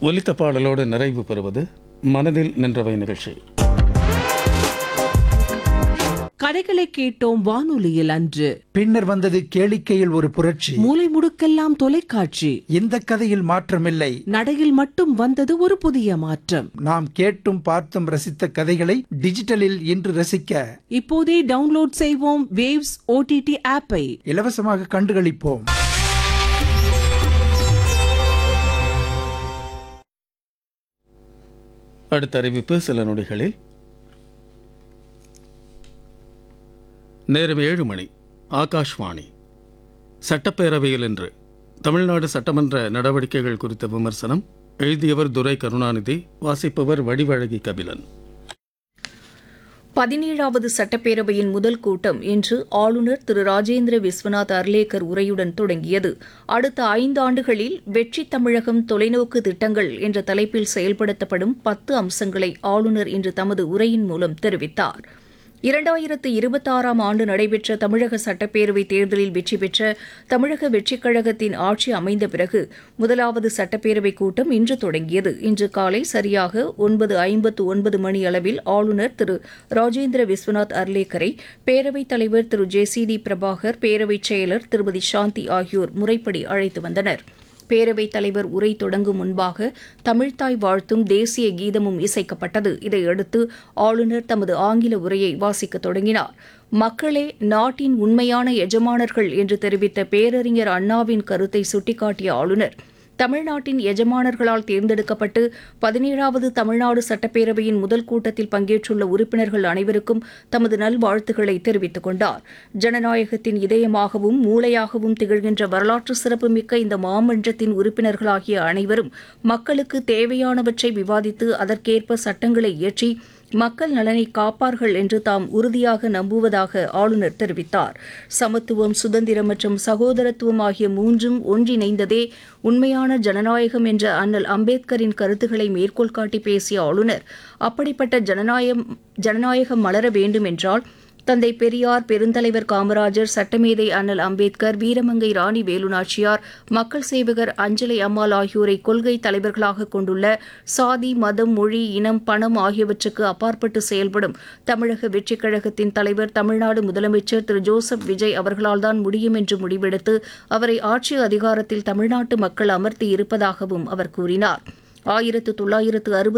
ஒலித்த பாடலோடு நிறைவு பெறுவது மனதில் நின்றவை நிகழ்ச்சி கதைகளை கேட்டோம் வானொலியில் அன்று பின்னர் வந்தது கேளிக்கையில் ஒரு புரட்சி மூலை முடுக்கெல்லாம் தொலைக்காட்சி இந்த கதையில் மாற்றமில்லை நடையில் மட்டும் வந்தது ஒரு புதிய மாற்றம் நாம் கேட்டும் பார்த்தும் ரசித்த கதைகளை டிஜிட்டலில் இன்று ரசிக்க இப்போதே டவுன்லோட் செய்வோம் வேவ்ஸ் ஓடிடி ஆப்பை இலவசமாக கண்டுகளிப்போம் அடுத்த அறிவிப்பு சில நொடிகளில் நேரம் ஏழு மணி ஆகாஷ்வாணி சட்டப்பேரவையில் இன்று தமிழ்நாடு சட்டமன்ற நடவடிக்கைகள் குறித்த விமர்சனம் எழுதியவர் துரை கருணாநிதி வாசிப்பவர் வடிவழகி கபிலன் பதினேழாவது சட்டப்பேரவையின் முதல் கூட்டம் இன்று ஆளுநர் திரு ராஜேந்திர விஸ்வநாத் அர்லேக்கர் உரையுடன் தொடங்கியது அடுத்த ஐந்தாண்டுகளில் வெற்றி தமிழகம் தொலைநோக்கு திட்டங்கள் என்ற தலைப்பில் செயல்படுத்தப்படும் பத்து அம்சங்களை ஆளுநர் இன்று தமது உரையின் மூலம் தெரிவித்தார் இரண்டாயிரத்து இருபத்தாறாம் ஆண்டு நடைபெற்ற தமிழக சட்டப்பேரவைத் தேர்தலில் வெற்றி பெற்ற தமிழக வெற்றிக் கழகத்தின் ஆட்சி அமைந்த பிறகு முதலாவது சட்டப்பேரவைக் கூட்டம் இன்று தொடங்கியது இன்று காலை சரியாக ஒன்பது ஐம்பத்து ஒன்பது மணி அளவில் ஆளுநர் திரு ராஜேந்திர விஸ்வநாத் அர்லேக்கரை பேரவைத் தலைவர் திரு ஜே சி டி பிரபாகர் பேரவைச் செயலர் திருமதி சாந்தி ஆகியோர் முறைப்படி அழைத்து வந்தனர் பேரவைத் தலைவர் உரை தொடங்கும் முன்பாக தமிழ்த்தாய் வாழ்த்தும் தேசிய கீதமும் இசைக்கப்பட்டது இதையடுத்து ஆளுநர் தமது ஆங்கில உரையை வாசிக்கத் தொடங்கினார் மக்களே நாட்டின் உண்மையான எஜமானர்கள் என்று தெரிவித்த பேரறிஞர் அண்ணாவின் கருத்தை சுட்டிக்காட்டிய ஆளுநர் தமிழ்நாட்டின் எஜமானர்களால் தேர்ந்தெடுக்கப்பட்டு பதினேழாவது தமிழ்நாடு சட்டப்பேரவையின் முதல் கூட்டத்தில் பங்கேற்றுள்ள உறுப்பினர்கள் அனைவருக்கும் தமது நல்வாழ்த்துக்களை தெரிவித்துக் கொண்டார் ஜனநாயகத்தின் இதயமாகவும் மூளையாகவும் திகழ்கின்ற வரலாற்று சிறப்புமிக்க இந்த மாமன்றத்தின் உறுப்பினர்களாகிய அனைவரும் மக்களுக்கு தேவையானவற்றை விவாதித்து அதற்கேற்ப சட்டங்களை இயற்றி மக்கள் நலனை காப்பார்கள் என்று தாம் உறுதியாக நம்புவதாக ஆளுநர் தெரிவித்தார் சமத்துவம் சுதந்திரம் மற்றும் சகோதரத்துவம் ஆகிய மூன்றும் ஒன்றிணைந்ததே உண்மையான ஜனநாயகம் என்ற அண்ணல் அம்பேத்கரின் கருத்துக்களை மேற்கோள் காட்டி பேசிய ஆளுநர் அப்படிப்பட்ட ஜனநாயகம் ஜனநாயகம் மலர வேண்டும் என்றால் தந்தை பெரியார் பெருந்தலைவர் காமராஜர் சட்டமேதை அண்ணல் அம்பேத்கர் வீரமங்கை ராணி வேலுநாச்சியார் மக்கள் சேவகர் அஞ்சலை அம்மாள் ஆகியோரை கொள்கை தலைவர்களாக கொண்டுள்ள சாதி மதம் மொழி இனம் பணம் ஆகியவற்றுக்கு அப்பாற்பட்டு செயல்படும் தமிழக வெற்றிக் கழகத்தின் தலைவர் தமிழ்நாடு முதலமைச்சர் திரு ஜோசப் விஜய் அவர்களால்தான் முடியும் என்று முடிவெடுத்து அவரை ஆட்சி அதிகாரத்தில் தமிழ்நாட்டு மக்கள் அமர்த்தி இருப்பதாகவும் அவர் கூறினார் ஆயிரத்து தொள்ளாயிரத்து அறுபத்தி